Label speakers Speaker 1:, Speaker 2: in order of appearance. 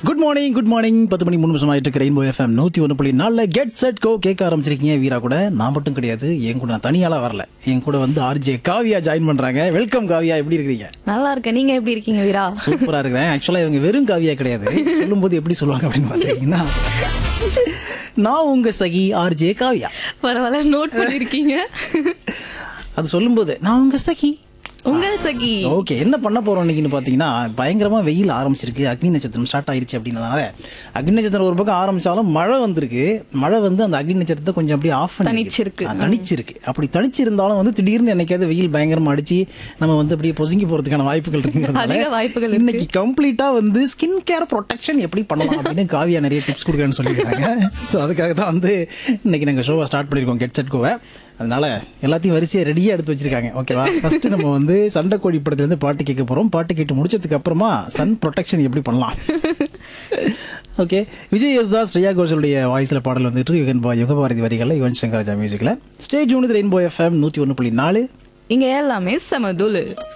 Speaker 1: Good morning good morning பத்து மணி மூணு நிமிஷம் ஆயிட்டு இருக்கு ரெயின்போ எஃப்எம் நூத்தி ஒன்று புள்ளி நாலுல கெட் செட் கோ கேட்க ஆரம்பிச்சிருக்கீங்க வீரா கூட நான் மட்டும் கிடையாது என் கூட நான் தனியாலாம் வரல என் கூட வந்து ஆர்ஜே காவியா ஜாயின் பண்றாங்க வெல்கம் காவியா எப்படி இருக்கீங்க
Speaker 2: நல்லா இருக்கேன் நீங்க எப்படி இருக்கீங்க வீரா
Speaker 1: சூப்பரா இருக்கிறேன் ஆக்சுவலா இவங்க வெறும் காவியா கிடையாது சொல்லும்போது எப்படி சொல்லுவாங்க அப்படின்னு பாத்தீங்கன்னா நான் உங்க சகி ஆர்ஜே காவியா
Speaker 2: பரவாயில்ல நோட் பண்ணிருக்கீங்க
Speaker 1: அது சொல்லும்போது நான் உங்க சகி
Speaker 2: உங்கள் சகி
Speaker 1: ஓகே என்ன பண்ண போறோம் இன்னைக்குன்னு பாத்தீங்கன்னா பயங்கரமா வெயில் ஆரம்பிச்சிருக்கு அக்னி நட்சத்திரம் ஸ்டார்ட் ஆயிருச்சு அப்படின்றதுனால அக்னி நட்சத்திரம் ஒரு பக்கம் ஆரம்பிச்சாலும் மழை வந்திருக்கு மழை வந்து அந்த அக்னி நட்சத்திரத்தை கொஞ்சம் அப்படியே ஆஃப் பண்ணி
Speaker 2: தணிச்சிருக்கு.
Speaker 1: தனிச்சிருக்கு அப்படி தனிச்சிருந்தாலும் வந்து திடீர்னு என்னைக்காவது வெயில் பயங்கரமா அடிச்சு நம்ம வந்து அப்படியே பொசுங்கி போறதுக்கான வாய்ப்புகள் இருக்குங்கிறதுனால
Speaker 2: அதிக வாய்ப்புகள் இருக்கு.
Speaker 1: இன்னைக்கு கம்ப்ளீட்டா வந்து ஸ்கின் கேர் ப்ரொடெக்ஷன் எப்படி பண்ணலாம் அப்படின்னு காவியா நிறைய டிப்ஸ் கொடுக்குறேன்னு சொல்லியிருக்காங்க ஸோ அதுக்காக தான் வந்து இன்னைக்கு நாங்கள் ஷோவை ஸ்டார்ட் பண்ணியிருக்கோம் கெட் செட் கோவை அதனால எல்லாத்தையும் வரிசையை ரெடியாக எடுத்து வச்சிருக்காங்க ஓகேவா ஃபர்ஸ்ட் நம்ம வந்து சண்டை கோழி படத்துலேருந்து பாட்டு கேட்க போகிறோம் பாட்டு கேட்டு முடிச்சதுக்கு அப்புறமா சன் ப்ரொடெக்ஷன் எப்படி பண்ணலாம் ஓகே விஜய் யஸ்தாஸ் ஸ்ரேயா கோஷலுடைய வாய்ஸில் பாடல் வந்துட்டு யுகன் பா யுகபாரதி வரிகளில் யுவன் சங்கர் ராஜா மியூசிக்கில் ஸ்டேஜ் யூனிட் ரெயின்போ எஃப்எம் நூற்றி ஒன்று புள்ளி நாலு
Speaker 2: இங்க எல்லாமே சமதுலு